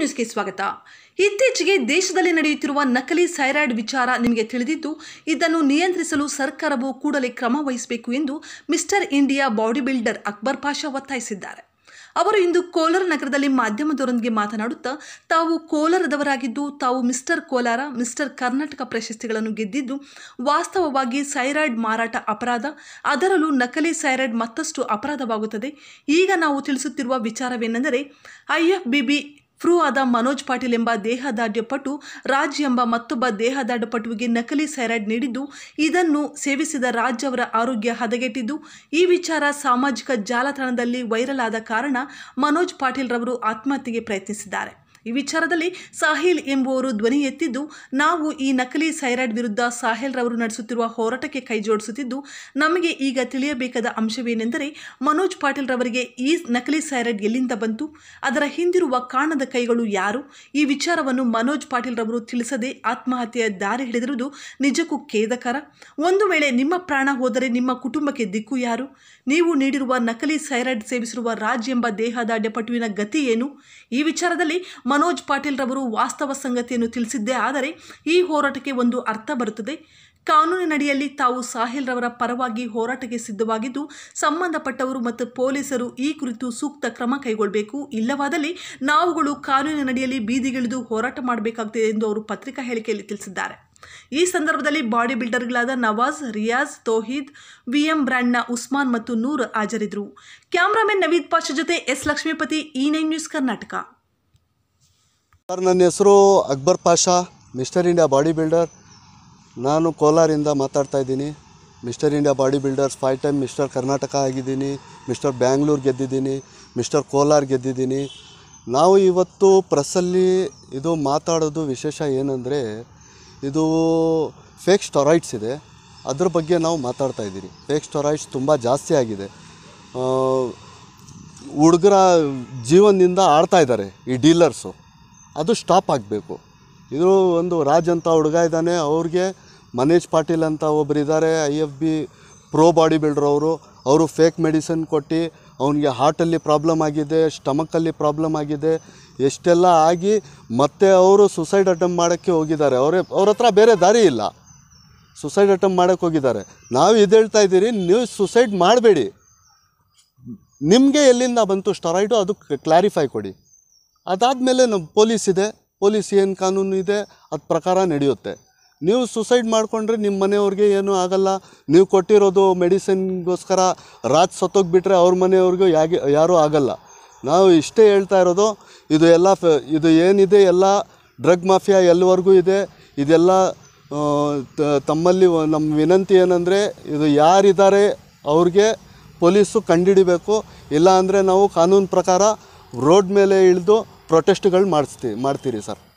ನ್ಯೂಸ್ಗೆ ಸ್ವಾಗತ ಇತ್ತೀಚೆಗೆ ದೇಶದಲ್ಲಿ ನಡೆಯುತ್ತಿರುವ ನಕಲಿ ಥೈರಾಯ್ಡ್ ವಿಚಾರ ನಿಮಗೆ ತಿಳಿದಿದ್ದು ಇದನ್ನು ನಿಯಂತ್ರಿಸಲು ಸರ್ಕಾರವು ಕೂಡಲೇ ಕ್ರಮ ವಹಿಸಬೇಕು ಎಂದು mister India body builder Akbar Pasha ಒತ್ತಾಯಿಸಿದ್ದಾರೆ ಅವರು ಇಂದು ಕೋಲಾರ ನಗರದಲ್ಲಿ ಮಾಧ್ಯಮದವರೊಂದಿಗೆ ಮಾತನಾಡುತ್ತಾ ತಾವು ಕೋಲಾರದವರಾಗಿದ್ದು ತಾವು ಮಿಸ್ಟರ್ ಕೋಲಾರ ಮಿಸ್ಟರ್ ಕರ್ನಾಟಕ ಪ್ರಶಸ್ತಿಗಳನ್ನು ಗೆದ್ದಿದ್ದು ವಾಸ್ತವವಾಗಿ ಥೈರಾಯ್ಡ್ ಮಾರಾಟ ಅಪರಾಧ ಅದರಲ್ಲೂ ನಕಲಿ ಥೈರಾಯ್ಡ್ ಮತ್ತಷ್ಟು ಅಪರಾಧವಾಗುತ್ತದೆ ಈಗ ನಾವು ತಿಳಿಸುತ್ತಿರುವ ವಿಚಾರವೇನೆಂದರೆ ಐಎಫ್ಬಿಬಿ ಫ್ರೂ ಆದ ಮನೋಜ್ ಪಾಟೀಲ್ ಎಂಬ ದೇಹದಾಢ್ಯ ಪಟು ರಾಜ್ ಎಂಬ ಮತ್ತೊಬ್ಬ ದೇಹದಾಢ್ಯ ಪಟುವಿಗೆ ನಕಲಿ ಥೈರಾಯ್ಡ್ ನೀಡಿದ್ದು ಇದನ್ನು ಸೇವಿಸಿದ ರಾಜ್ ಅವರ ಆರೋಗ್ಯ ಹದಗೆಟ್ಟಿದ್ದು ಈ ವಿಚಾರ ಸಾಮಾಜಿಕ ಜಾಲತಾಣದಲ್ಲಿ ವೈರಲ್ ಆದ ಕಾರಣ ಮನೋಜ್ ಪಾಟೀಲ್ ರವರು ಆತ್ಮಹತ್ಯೆಗೆ ಪ್ರಯತ್ನಿಸಿದ್ದಾರೆ ಈ ವಿಚಾರದಲ್ಲಿ ಸಾಹಿಲ್ ಎಂಬುವರು ಧ್ವನಿ ಎತ್ತಿದ್ದು ನಾವು ಈ ನಕಲಿ ಥೈರಾಯ್ಡ್ ವಿರುದ್ಧ ಸಾಹಿಲ್ ರವರು ನಡೆಸುತ್ತಿರುವ ಹೋರಾಟಕ್ಕೆ ಕೈ ಜೋಡಿಸುತ್ತಿದ್ದು ನಮಗೆ ಈಗ ತಿಳಿಯಬೇಕಾದ ಅಂಶವೇನೆಂದರೆ ಮನೋಜ್ ಪಾಟೀಲ್ ರವರಿಗೆ ಈ ನಕಲಿ ಥೈರಾಯ್ಡ್ ಎಲ್ಲಿಂದ ಬಂತು ಅದರ ಹಿಂದಿರುವ ಕಾಣದ ಕೈಗಳು ಯಾರು ಈ ವಿಚಾರವನ್ನು ಮನೋಜ್ ಪಾಟೀಲ್ ರವರು ತಿಳಿಸದೆ ಆತ್ಮಹತ್ಯೆಯ ದಾರಿ ಹಿಡಿದಿರುವುದು ನಿಜಕ್ಕೂ ಖೇದಕರ ಒಂದು ವೇಳೆ ನಿಮ್ಮ ಪ್ರಾಣ ಹೋದರೆ ನಿಮ್ಮ ಕುಟುಂಬಕ್ಕೆ ದಿಕ್ಕು ಯಾರು ನೀವು ನೀಡಿರುವ ನಕಲಿ ಥೈರಾಯ್ಡ್ ಸೇವಿಸಿರುವ ರಾಜ್ ಎಂಬ ದೇಹದಾಢ್ಯ ಪಟುವಿನ ಗತಿ ಏನು ಈ ವಿಚಾರದಲ್ಲಿ ಮನೋಜ್ ಪಾಟೀಲ್ ರವರು ವಾಸ್ತವ ಸಂಗತಿಯನ್ನು ತಿಳಿಸಿದ್ದೇ ಆದರೆ ಈ ಹೋರಾಟಕ್ಕೆ ಒಂದು ಅರ್ಥ ಬರುತ್ತದೆ ಕಾನೂನಿನಡಿಯಲ್ಲಿ ತಾವು ಸಾಹಿಲ್ ರವರ ಪರವಾಗಿ ಹೋರಾಟಕ್ಕೆ ಸಿದ್ಧವಾಗಿದ್ದು ಸಂಬಂಧಪಟ್ಟವರು ಮತ್ತು ಪೊಲೀಸರು ಈ ಕುರಿತು ಸೂಕ್ತ ಕ್ರಮ ಕೈಗೊಳ್ಳಬೇಕು ಇಲ್ಲವಾದಲ್ಲಿ ನಾವುಗಳು ಕಾನೂನಿನಡಿಯಲ್ಲಿ ಬೀದಿಗಿಳಿದು ಹೋರಾಟ ಮಾಡಬೇಕಾಗುತ್ತದೆ ಎಂದು ಅವರು ಪತ್ರಿಕಾ ಹೇಳಿಕೆಯಲ್ಲಿ ತಿಳಿಸಿದ್ದಾರೆ ಈ ಸಂದರ್ಭದಲ್ಲಿ ಬಾಡಿ ಬಿಲ್ಡರ್ಗಳಾದ ನವಾಜ್ ರಿಯಾಜ್ ತೋಹೀದ್ ವಿಎಂ ಬ್ರ್ಯಾಂಡ್ನ ಉಸ್ಮಾನ್ ಮತ್ತು ನೂರ್ ಹಾಜರಿದ್ದರು ಕ್ಯಾಮ್ರಾಮನ್ ನವೀದ್ ಪಾಷಾ ಜೊತೆ S Lakshmipathi E nine news Karnataka sir ನನ್ನ ಹೆಸರು Akbar Pasha mister India body builder ನಾನು ಕೋಲಾರಿಂದ ಮಾತಾಡ್ತಾ ಇದ್ದೀನಿ mister India body builders five time mister Karnataka ಆಗಿದ್ದೀನಿ ಮಿಸ್ಟರ್ ಬ್ಯಾಂಗ್ಳೂರ್ ಗೆದ್ದಿದ್ದೀನಿ ಮಿಸ್ಟರ್ ಕೋಲಾರ್ ಗೆದ್ದಿದ್ದೀನಿ ನಾವು ಇವತ್ತು ಪ್ರೆಸ್ಸಲ್ಲಿ ಇದು ಮಾತಾಡೋದು ವಿಶೇಷ ಏನಂದರೆ ಇದು ಫೇಕ್ ಸ್ಟೊರೈಡ್ಸ್ ಇದೆ ಅದ್ರ ಬಗ್ಗೆ ನಾವು ಮಾತಾಡ್ತಾ ಇದ್ದೀರಿ ಫೇಕ್ ಸ್ಟೊರೈಡ್ಸ್ ತುಂಬ ಜಾಸ್ತಿ ಆಗಿದೆ ಆ, ಹುಡುಗರ ಜೀವನದಿಂದ ಆಡ್ತಾ ಇದ್ದಾರೆ ಈ ಡೀಲರ್ಸು ಅದು ಸ್ಟಾಪ್ ಆಗಬೇಕು ಇದು ಒಂದು ರಾಜ್ ಅಂತ ಹುಡುಗ ಇದ್ದಾನೆ ಅವ್ರಿಗೆ ಮನೇಶ್ ಪಾಟೀಲ್ ಅಂತ ಒಬ್ರು ಇದ್ದಾರೆ I F B pro body builder ಅವರು ಅವರು ಫೇಕ್ ಮೆಡಿಸಿನ್ ಕೊಟ್ಟು ಅವನಿಗೆ ಹಾರ್ಟಲ್ಲಿ ಪ್ರಾಬ್ಲಮ್ ಆಗಿದೆ ಸ್ಟಮಕ್ಕಲ್ಲಿ ಪ್ರಾಬ್ಲಮ್ ಆಗಿದೆ ಎಷ್ಟೆಲ್ಲ ಆಗಿ ಮತ್ತೆ ಅವರು ಸುಸೈಡ್ ಅಟೆಂಪ್ಟ್ ಮಾಡೋಕ್ಕೆ ಹೋಗಿದ್ದಾರೆ ಅವರೇ ಅವ್ರ ಹತ್ರ ಬೇರೆ ದಾರಿ ಇಲ್ಲ ಸುಸೈಡ್ ಅಟೆಂಪ್ಟ್ ಮಾಡೋಕ್ಕೆ ಹೋಗಿದ್ದಾರೆ ನಾವು ಇದು ಹೇಳ್ತಾ ಇದ್ದೀರಿ ನೀವು ಸುಸೈಡ್ ಮಾಡಬೇಡಿ ನಿಮಗೆ ಎಲ್ಲಿಂದ ಬಂತು ಸ್ಟೊರೈಡು ಅದು ಕ್ಲಾರಿಫೈ ಕೊಡಿ ಅದಾದಮೇಲೆ ನಮ್ಮ ಪೊಲೀಸ್ ಇದೆ ಪೊಲೀಸ್ ಏನು ಕಾನೂನು ಇದೆ ಅದ್ ಪ್ರಕಾರ ನಡೆಯುತ್ತೆ ನೀವು ಸುಸೈಡ್ ಮಾಡಿಕೊಂಡ್ರೆ ನಿಮ್ಮ ಮನೆಯವ್ರಿಗೆ ಏನೂ ಆಗಲ್ಲ ನೀವು ಕೊಟ್ಟಿರೋದು ಮೆಡಿಸಿನ್ಗೋಸ್ಕರ ರಾತ್ ಸತ್ತೋಗ್ಬಿಟ್ರೆ ಅವ್ರ ಮನೆಯವ್ರಿಗೂ ಯಾಗೆ ಯಾರೂ ಆಗಲ್ಲ ನಾವು ಇಷ್ಟೇ ಹೇಳ್ತಾ ಇರೋದು ಇದು ಎಲ್ಲ ಫ- ಇದು ಏನಿದೆ ಎಲ್ಲ ಡ್ರಗ್ ಮಾಫಿಯಾ ಎಲ್ಲಿವರೆಗೂ ಇದೆ ಇದೆಲ್ಲ ಆ, ತ- ತಮ್ಮಲ್ಲಿ ಒ- ನಮ್ಮ ವಿನಂತಿ ಏನಂದರೆ ಇದು ಯಾರಿದ್ದಾರೆ ಅವ್ರಿಗೆ ಪೊಲೀಸು ಕಂಡುಹಿಡಿಬೇಕು ಇಲ್ಲ ಅಂದರೆ ನಾವು ಕಾನೂನು ಪ್ರಕಾರ ರೋಡ್ ಮೇಲೆ ಇಳಿದು ಪ್ರೊಟೆಸ್ಟ್ಗಳು ಮಾಡಿಸ್ತೀವಿ ಮಾಡ್ತೀರಿ ಸರ್